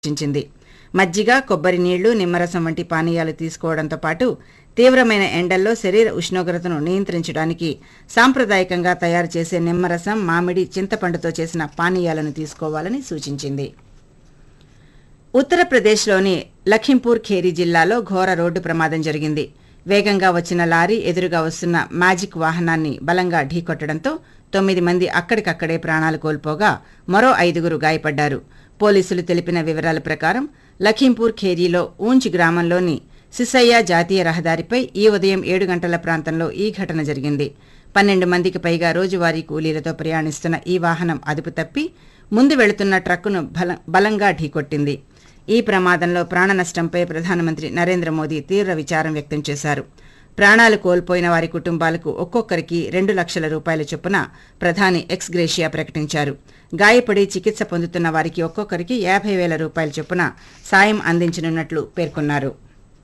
సూచించింది మజ్జిగ కొబ్బరి నీళ్లు నిమ్మరసం వంటి పానీయాలు తీసుకోవడంతో పాటు తీవ్రమైన ఎండల్లో శరీర ఉష్ణోగ్రతను నియంత్రించడానికి సాంప్రదాయకంగా తయారు చేసే నిమ్మరసం మామిడి చింతపండుతో చేసిన పానీయాలను తీసుకోవాలని సూచించింది ఉత్తరప్రదేశ్లోని లఖింపూర్ ఖేరీ జిల్లాలో ఘోర రోడ్డు ప్రమాదం జరిగింది వేగంగా వచ్చిన లారీ ఎదురుగా వస్తున్న మ్యాజిక్ వాహనాన్ని బలంగా ఢీకొట్టడంతో తొమ్మిది మంది అక్కడికక్కడే ప్రాణాలు కోల్పోగా మరో ఐదుగురు గాయపడ్డారు పోలీసులు తెలిపిన వివరాల ప్రకారం లఖింపూర్ ఖేరీలో ఊంచ్ గ్రామంలోని సిసయ్య జాతీయ రహదారిపై ఈ ఉదయం ఏడు గంటల ప్రాంతంలో ఈ ఘటన జరిగింది పన్నెండు మందికి పైగా రోజువారీ కూలీలతో ప్రయాణిస్తున్న ఈ వాహనం అదుపు తప్పి ముందు వెళుతున్న ట్రక్కును బల- బలంగా ఢీకొట్టింది ఈ ప్రమాదంలో ప్రాణ నష్టంపై ప్రధానమంత్రి నరేంద్ర మోదీ తీవ్ర విచారం వ్యక్తం చేశారు ప్రాణాలు కోల్పోయిన వారి కుటుంబాలకు ఒక్కొక్కరికి రెండు లక్షల రూపాయల చొప్పున ప్రధాని ఎక్స్ గ్రేషియా ప్రకటించారు గాయపడి చికిత్స పొందుతున్న వారికి ఒక్కొక్కరికి యాభై వేల రూపాయల చొప్పున సాయం అందించనున్నట్లు పేర్కొన్నారు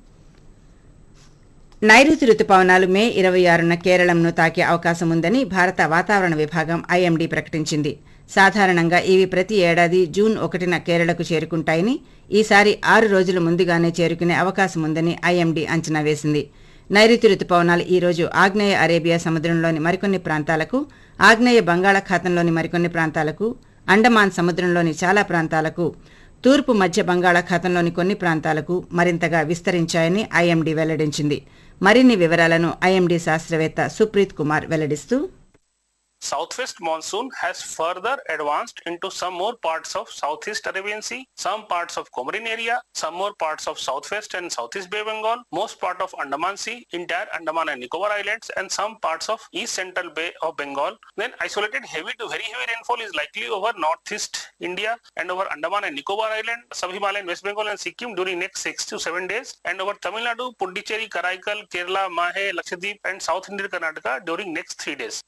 నైరుతి రుతుపవనాలు మే ఇరవై ఆరున కేరళంను తాకే అవకాశం ఉందని భారత వాతావరణ విభాగం ఐఎండీ ప్రకటించింది సాధారణంగా ఇవి ప్రతి ఏడాది జూన్ ఒకటిన కేరళకు చేరుకుంటాయని ఈసారి ఆరు రోజుల ముందుగానే చేరుకునే అవకాశం ఉందని ఐఎండీ అంచనా వేసింది నైరుతి రుతుపవనాలు ఈ రోజు ఆగ్నేయ అరేబియా సముద్రంలోని మరికొన్ని ప్రాంతాలకు ఆగ్నేయ బంగాళాఖాతంలోని మరికొన్ని ప్రాంతాలకు అండమాన్ సముద్రంలోని చాలా ప్రాంతాలకు తూర్పు మధ్య బంగాళాఖాతంలోని కొన్ని ప్రాంతాలకు మరింతగా విస్తరించాయని ఐఎండీ వెల్లడించింది మరిన్ని వివరాలను ఐఎండీ శాస్త్రవేత్త సుప్రీత్ కుమార్ వెల్లడిస్తూ Southwest monsoon has further advanced into some more parts of Southeast Arabian Sea, some parts of Comorin area, some more parts of Southwest and Southeast Bay Bengal, most part of Andaman Sea, entire Andaman and Nicobar Islands, and some parts of East Central Bay of Bengal. Then isolated heavy to very heavy rainfall is likely over Northeast India and over Andaman and Nicobar Island, Sub-Himalayan West Bengal and Sikkim during next six to seven days, and over Tamil Nadu, Puducherry, Karaikal, Kerala, Mahe, Lakshadweep, and South Indian Karnataka during next three days.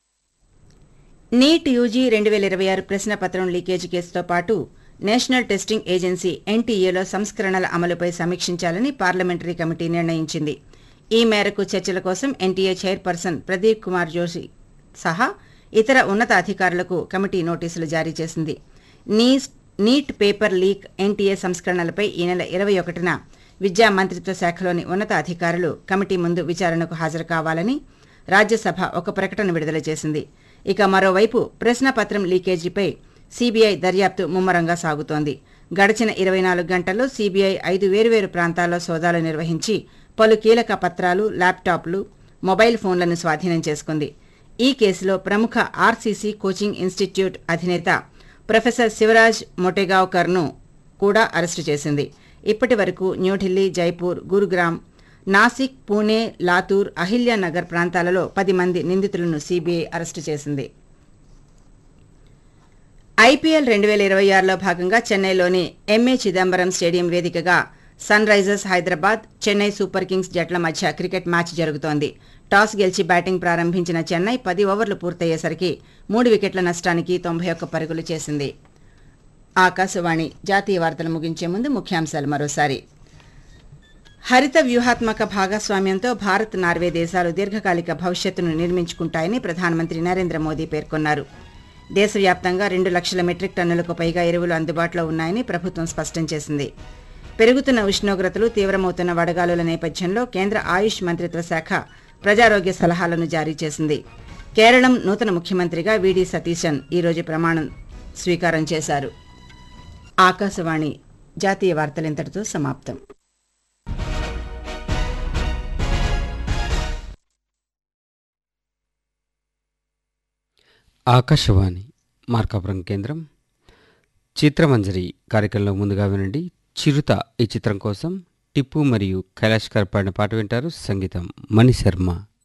NEET UG రెండు వేల ఇరవై ఆరు ప్రశ్నపత్రం leakage కేసుతో పాటు national testing agency ఎన్టీఏలో సంస్కరణల అమలుపై సమీక్షించాలని parliamentary committee నిర్ణయించింది ఈ మేరకు చర్చల కోసం ఎన్టీఏ చైర్పర్సన్ ప్రదీప్ కుమార్ జోషి సహా ఇతర ఉన్నత అధికారులకు కమిటీ నోటీసులు జారీ చేసింది నీస్ నీట్ పేపర్ లీక్ ఎన్టీఏ సంస్కరణలపై ఈ నెల ఇరవై ఒకటిన విద్యా మంత్రిత్వ శాఖలోని ఉన్నత అధికారులు కమిటీ ముందు విచారణకు హాజరు కావాలని రాజ్యసభ ఒక ప్రకటన విడుదల చేసింది ఇక మరోవైపు ప్రశ్నపత్రం లీకేజీపై సీబీఐ దర్యాప్తు ముమ్మరంగా సాగుతోంది గడిచిన ఇరవై నాలుగు గంటల్లో సీబీఐ ఐదు వేర్వేరు ప్రాంతాల్లో సోదాలు నిర్వహించి పలు కీలక పత్రాలు ల్యాప్టాప్లు మొబైల్ ఫోన్లను స్వాధీనం చేసుకుంది ఈ కేసులో ప్రముఖ ఆర్సీసీ కోచింగ్ ఇన్స్టిట్యూట్ అధినేత ప్రొఫెసర్ శివరాజ్ మొటెగావ్కర్ను కూడా అరెస్టు చేసింది ఇప్పటి వరకు న్యూఢిల్లీ జైపూర్ గురుగ్రామ్ నాసిక్ పూణే లాతూర్ అహిల్యానగర్ ప్రాంతాలలో పది మంది నిందితులను సీబీఐ అరెస్టు చేసింది ఐపీఎల్ రెండు వేల ఇరవై ఆరులో భాగంగా చెన్నైలోని ఎంఏ చిదంబరం స్టేడియం వేదికగా Sunrisers Hyderabad Chennai Super Kings జట్ల మధ్య క్రికెట్ మ్యాచ్ జరుగుతోంది టాస్ గెలిచి బ్యాటింగ్ ప్రారంభించిన చెన్నై పది ఓవర్లు పూర్తయ్యేసరికి మూడు వికెట్ల నష్టానికి తొంభై ఒక్క పరుగులు చేసింది ఆకాశవాణి జాతీయ వార్తలు ముగించే ముందు ముఖ్యాంశాలు మరోసారి హరిత వ్యూహాత్మక భాగస్వామ్యంతో భారత్ నార్వే దేశాలు దీర్ఘకాలిక భవిష్యత్తును నిర్మించుకుంటాయని ప్రధానమంత్రి నరేంద్ర మోదీ పేర్కొన్నారు దేశవ్యాప్తంగా రెండు లక్షల మెట్రిక్ టన్నులకు పైగా ఎరువులు అందుబాటులో ఉన్నాయని ప్రభుత్వం స్పష్టం చేసింది పెరుగుతున్న ఉష్ణోగ్రతలు తీవ్రమవుతున్న వడగాలుల నేపథ్యంలో కేంద్ర ఆయుష్ మంత్రిత్వ శాఖ ప్రజారోగ్య సలహాలను జారీ చేసింది కేరళం నూతన ముఖ్యమంత్రిగా వీడి సతీశన్ ఈరోజు ప్రమాణం స్వీకారం చేశారు ఆకాశవాణి జాతీయ వార్తలింతటితో సమాప్తం ఆకాశవాణి మార్కాపురం కేంద్రం చిత్రమంజరి కార్యక్రమంలో ముందుగా వినండి చిరుత ఈ చిత్రం కోసం టిప్పు మరియు కైలాష్ కర్ పాడిన పాట వింటారు సంగీతం మణి శర్మ